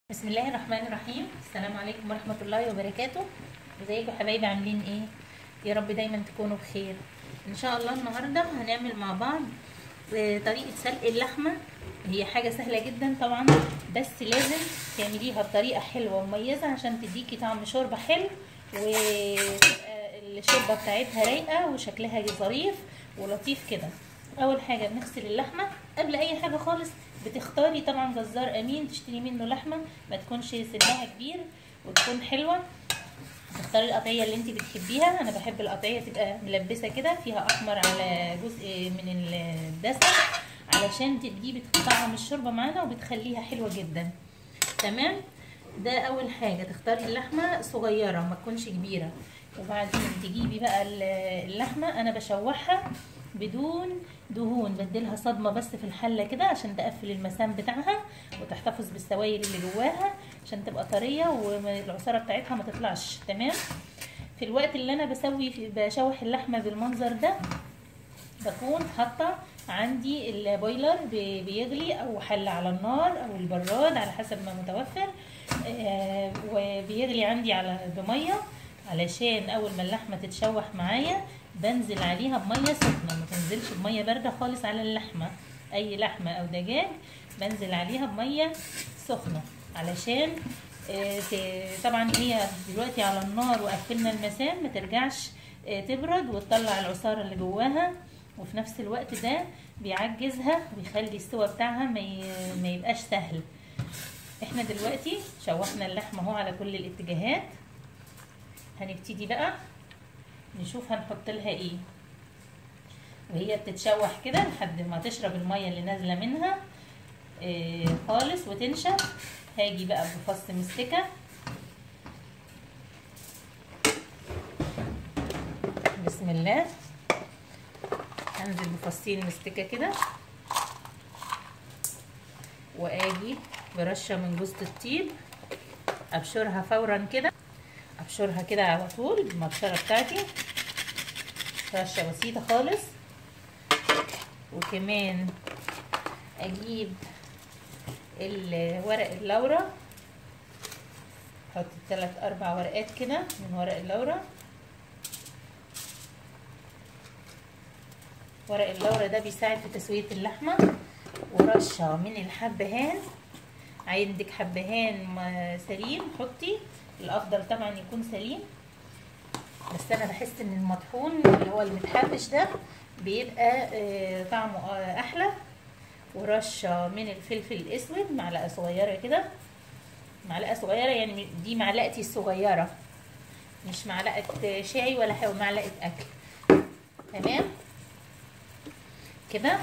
بسم الله الرحمن الرحيم السلام عليكم ورحمة الله وبركاته ازيكم حبايبي عاملين ايه يا رب دايما تكونوا بخير ان شاء الله النهاردة هنعمل مع بعض آه، طريقة سلق اللحمة هي حاجة سهلة جدا طبعا بس لازم تعمليها بطريقة حلوة ومميزة عشان تديكي طعم شوربة حلو والشوربة بتاعتها رايقة وشكلها ظريف ولطيف كده اول حاجة بنغسل اللحمة قبل اي حاجة خالص بتختاري طبعا جزار امين تشتري منه لحمه ما تكونش سنها كبير وتكون حلوه تختاري القطعيه اللي انت بتحبيها انا بحب القطعيه تبقى ملبسه كده فيها احمر على جزء من الدسم علشان تجيبي طعم الشوربه معانا وبتخليها حلوه جدا تمام ده اول حاجه تختاري اللحمه صغيره ما تكونش كبيره وبعدين تجيبي بقى اللحمه انا بشوحها بدون دهون بديلها صدمة بس في الحلة كده عشان تقفل المسام بتاعها وتحتفظ بالسوائل اللي جواها عشان تبقى طرية والعصارة بتاعتها ما تطلعش تمام في الوقت اللي انا بسوي في بشوح اللحمة بالمنظر ده بكون حاطة عندي البويلر بيغلي او حلة على النار او البراد على حسب ما متوفر آه وبيغلي عندي على بمية علشان اول ما اللحمة تتشوح معايا بنزل عليها بميه سخنه ما تنزلش بميه بارده خالص على اللحمه اي لحمه او دجاج بنزل عليها بميه سخنه علشان طبعا هي دلوقتي على النار وقفلنا المسام ما ترجعش تبرد وتطلع العصاره اللي جواها وفي نفس الوقت ده بيعجزها ويخلي السوا بتاعها ما يبقاش سهل احنا دلوقتي شوحنا اللحمه اهو على كل الاتجاهات هنبتدي بقى نشوف هنحط لها ايه وهي بتتشوح كده لحد ما تشرب الميه اللي نازله منها إيه خالص وتنشف هاجي بقى بفص مستكه بسم الله هنزل بفصين مستكه كده واجي برشه من جوز الطيب ابشرها فورا كده ابشرها كده على طول بالمبشره بتاعتي رشه بسيطه خالص وكمان اجيب ورق اللورة احط ثلاث اربع ورقات كده من ورق اللورة ورق اللورة ده بيساعد في تسوية اللحمة ورشة من الحبهان عندك حبهان سليم حطي الافضل طبعا يكون سليم بس انا بحس ان المطحون اللي هو المتحبش ده بيبقى طعمه احلى ورشه من الفلفل الاسود معلقه صغيره كده معلقه صغيره يعني دي معلقتي الصغيره مش معلقه شاي ولا حاجه معلقه اكل تمام كده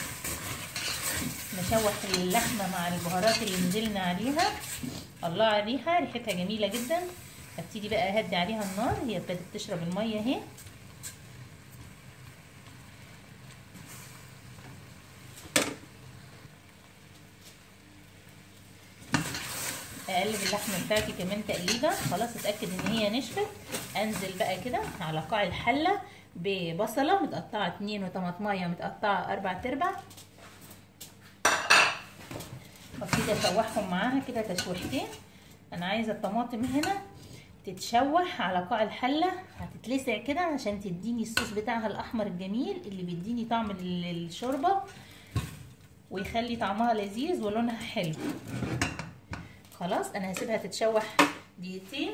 نشوح اللحمه مع البهارات اللي نزلنا عليها الله عليها ريحتها جميله جدا هبتدي بقى اهدي عليها النار هي ابتدت تشرب الميه اهي اقلب اللحمه بتاعتي كمان تقليبه خلاص اتاكد ان هي نشفت انزل بقى كده على قاع الحله ببصله متقطعه اتنين وطماطمايه متقطعه اربع تربع وابتدي اشوحهم معاها كده تشويحتين انا عايزه الطماطم هنا تتشوح على قاع الحله هتتلسع كده عشان تديني الصوص بتاعها الاحمر الجميل اللي بيديني طعم الشوربه ويخلي طعمها لذيذ ولونها حلو خلاص انا هسيبها تتشوح دقيقتين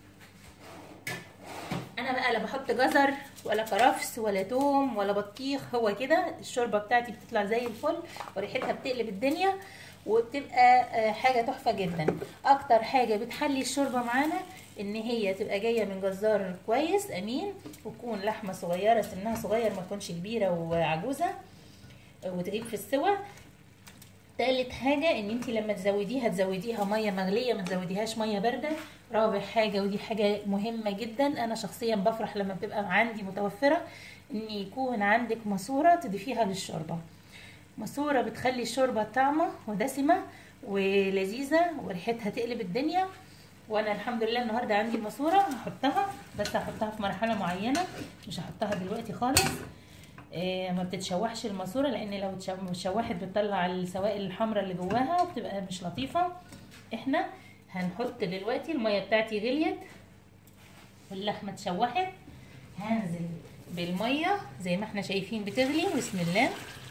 انا بقى لا بحط جزر ولا كرفس ولا توم ولا بطيخ هو كده الشوربه بتاعتي بتطلع زي الفل وريحتها بتقلب الدنيا وبتبقى حاجه تحفه جدا اكتر حاجه بتحلي الشوربه معانا ان هي تبقى جايه من جزار كويس امين وتكون لحمه صغيره سنها صغير ما تكونش كبيره وعجوزه وتغيب في السوا تالت حاجة ان انت لما تزوديها تزوديها مية مغلية ما تزوديهاش مية باردة رابع حاجة ودي حاجة مهمة جدا انا شخصيا بفرح لما بتبقى عندي متوفرة ان يكون عندك ماسورة تضيفيها للشوربة ماسورة بتخلي الشوربة طعمة ودسمة ولذيذة وريحتها تقلب الدنيا وانا الحمد لله النهاردة عندي ماسورة هحطها بس هحطها في مرحلة معينة مش هحطها دلوقتي خالص إيه ما بتتشوحش الماسوره لان لو اتشوحت بتطلع السوائل الحمراء اللي جواها وبتبقى مش لطيفه احنا هنحط دلوقتي الميه بتاعتي غليت واللحمه اتشوحت هنزل بالميه زي ما احنا شايفين بتغلي بسم الله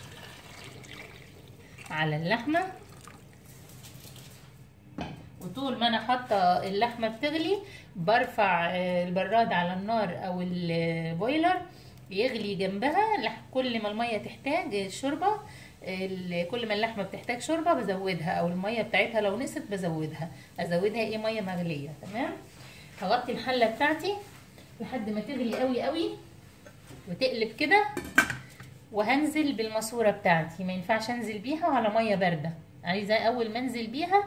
على اللحمه وطول ما انا حاطه اللحمه بتغلي برفع البراد على النار او البويلر يغلي جنبها كل ما الميه تحتاج شوربه كل ما اللحمه بتحتاج شوربه بزودها او الميه بتاعتها لو نقصت بزودها ازودها ايه ميه مغليه تمام هغطي الحله بتاعتي لحد ما تغلي قوي قوي وتقلب كده وهنزل بالماسوره بتاعتي ما ينفعش انزل بيها على ميه بارده عايزه اول ما انزل بيها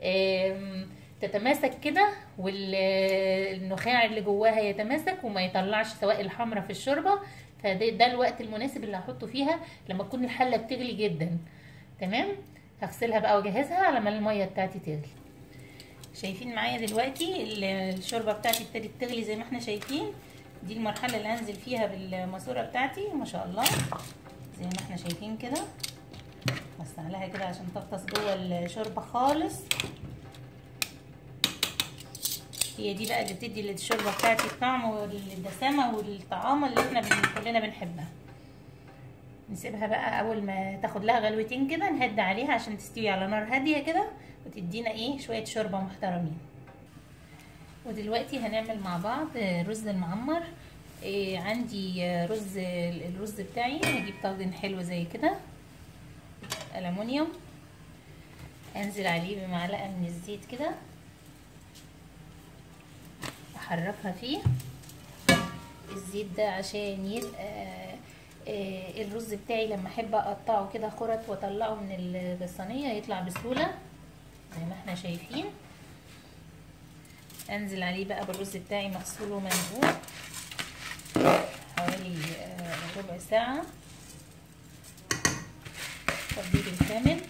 تتماسك كده والنخاع اللي جواها يتماسك وما يطلعش سوائل الحمراء في الشوربه فده ده الوقت المناسب اللي هحطه فيها لما تكون الحله بتغلي جدا تمام هغسلها بقى واجهزها على ما الميه بتاعتي تغلي شايفين معايا دلوقتي الشوربه بتاعتي ابتدت تغلي زي ما احنا شايفين دي المرحله اللي هنزل فيها بالماسوره بتاعتي ما شاء الله زي ما احنا شايفين كده وسع لها كده عشان تغطس جوه الشوربه خالص هي دي بقى اللي بتدي للشوربه بتاعتي الطعم والدسامه والطعامه اللي احنا بن... كلنا بنحبها نسيبها بقى اول ما تاخد لها غلوتين كده نهدى عليها عشان تستوي على نار هاديه كده وتدينا ايه شويه شوربه محترمين ودلوقتي هنعمل مع بعض رز المعمر إيه عندي رز الرز بتاعي هجيب طاجن حلو زي كده ألمونيوم انزل عليه بمعلقه من الزيت كده احركها فيه الزيت ده عشان يبقى آه الرز بتاعي لما احب اقطعه كده خرط واطلعه من الصينيه يطلع بسهوله زي ما احنا شايفين انزل عليه بقى بالرز بتاعي مغسول ومنقوع حوالي آه ربع ساعه تبديل الكامل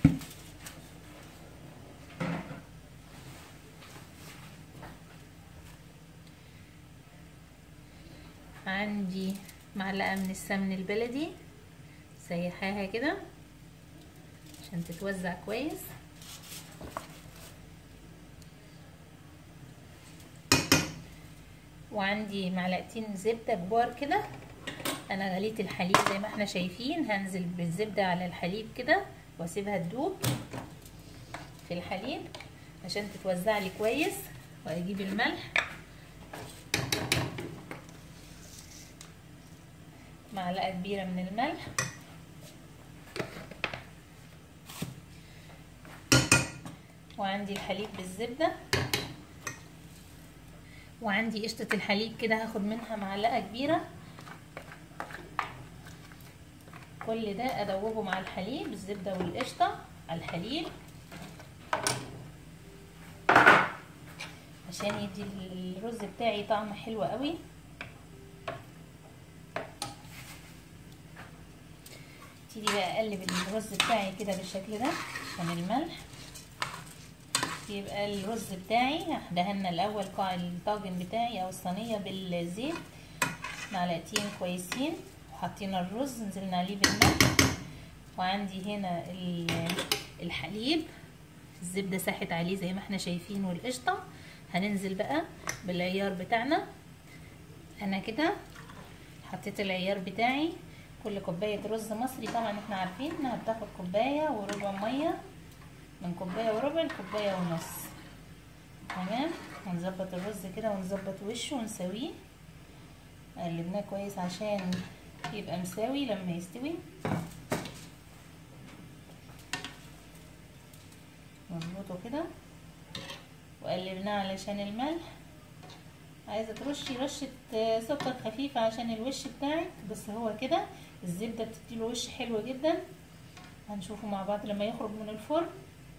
عندي معلقة من السمن البلدي سيحاها كده عشان تتوزع كويس وعندي معلقتين زبدة كبار كده انا غليت الحليب زي ما احنا شايفين هنزل بالزبدة على الحليب كده واسيبها تدوب في الحليب عشان تتوزع لي كويس واجيب الملح معلقة كبيرة من الملح وعندي الحليب بالزبدة وعندي قشطة الحليب كده هاخد منها معلقة كبيرة كل ده ادوبه مع الحليب الزبدة والقشطة على الحليب عشان يدي الرز بتاعي طعم حلو قوي ابتدي بقى اقلب الرز بتاعي كده بالشكل ده عشان الملح يبقى الرز بتاعي دهنا الاول قاع الطاجن بتاعي او الصينيه بالزيت معلقتين كويسين وحطينا الرز نزلنا عليه بالملح وعندي هنا الحليب الزبده ساحت عليه زي ما احنا شايفين والقشطه هننزل بقى بالعيار بتاعنا انا كده حطيت العيار بتاعي كل كوباية رز مصري طبعا احنا عارفين انها بتاخد كوباية وربع مية من كوباية وربع لكوباية ونص تمام هنظبط الرز كده ونظبط وشه ونسويه قلبناه كويس عشان يبقى مساوي لما يستوي نظبطه كده وقلبناه علشان الملح عايزه ترشي رشه سكر خفيفه عشان الوش بتاعك بس هو كده الزبده بتديله وش حلو جدا هنشوفه مع بعض لما يخرج من الفرن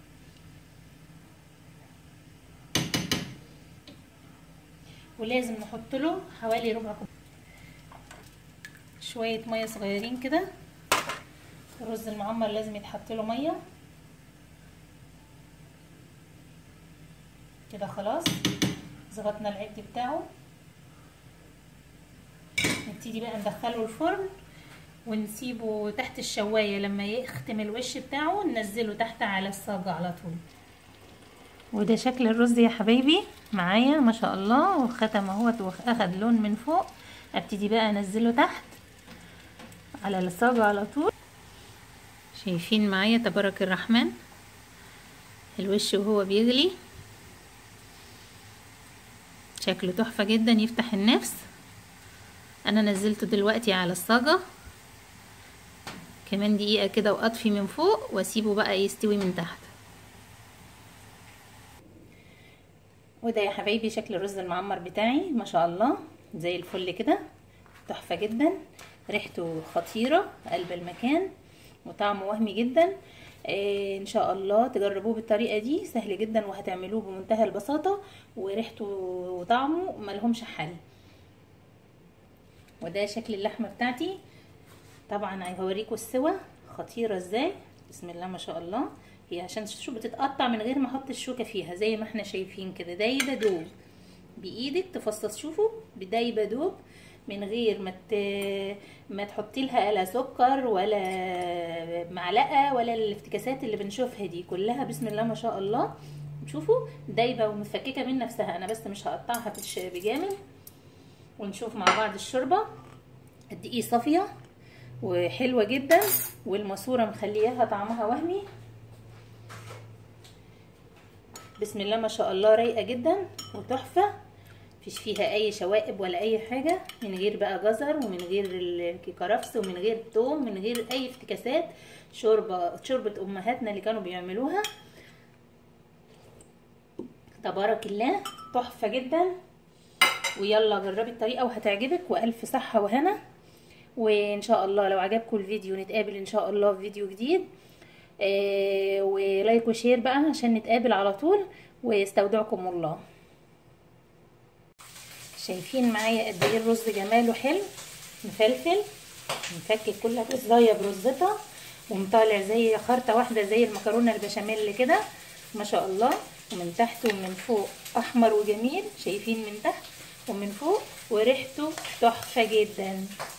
ولازم نحط له حوالي ربع كوب شويه ميه صغيرين كده الرز المعمر لازم يتحط له ميه كده خلاص ظبطنا العد بتاعه نبتدي بقى ندخله الفرن ونسيبه تحت الشوايه لما يختم الوش بتاعه ننزله تحت على الصاج على طول وده شكل الرز يا حبايبي معايا ما شاء الله وختم اهوت واخد لون من فوق ابتدي بقى انزله تحت على الصاجة على طول شايفين معايا تبارك الرحمن الوش وهو بيغلي شكله تحفة جدا يفتح النفس انا نزلته دلوقتي على الصاجة كمان دقيقة كده واطفي من فوق واسيبه بقى يستوي من تحت وده يا حبايبي شكل الرز المعمر بتاعي ما شاء الله زي الفل كده تحفة جدا ريحته خطيرة قلب المكان وطعمه وهمي جدا آه ان شاء الله تجربوه بالطريقه دي سهل جدا وهتعملوه بمنتهى البساطه وريحته وطعمه ملهمش حل وده شكل اللحمه بتاعتي طبعا هوريكم السوا خطيره ازاي بسم الله ما شاء الله هي عشان شو بتتقطع من غير ما احط الشوكه فيها زي ما احنا شايفين كده دايبه دوب بايدك تفصص شوفوا بدايبه دوب من غير ما ما تحطي لها لا سكر ولا معلقه ولا الافتكاسات اللي بنشوفها دي كلها بسم الله ما شاء الله شوفوا دايبه ومتفككه من نفسها انا بس مش هقطعها بجامد ونشوف مع بعض الشوربه قد ايه صافيه وحلوه جدا والماسوره مخلياها طعمها وهمي بسم الله ما شاء الله رايقه جدا وتحفه مفيش فيها اي شوائب ولا اي حاجه من غير بقى جزر ومن غير الكرفس ومن غير توم من غير اي افتكاسات شوربه شوربه امهاتنا اللي كانوا بيعملوها تبارك الله تحفه جدا ويلا جربي الطريقه وهتعجبك والف صحه وهنا وان شاء الله لو عجبكم الفيديو نتقابل ان شاء الله في فيديو جديد آه ولايك وشير بقى عشان نتقابل على طول ويستودعكم الله شايفين معايا قد ايه الرز جماله حلو مفلفل مفكك كل رزايه برزتها ومطالع زي خرطه واحده زي المكرونه البشاميل كده ما شاء الله ومن تحت ومن فوق احمر وجميل شايفين من تحت ومن فوق وريحته تحفه جدا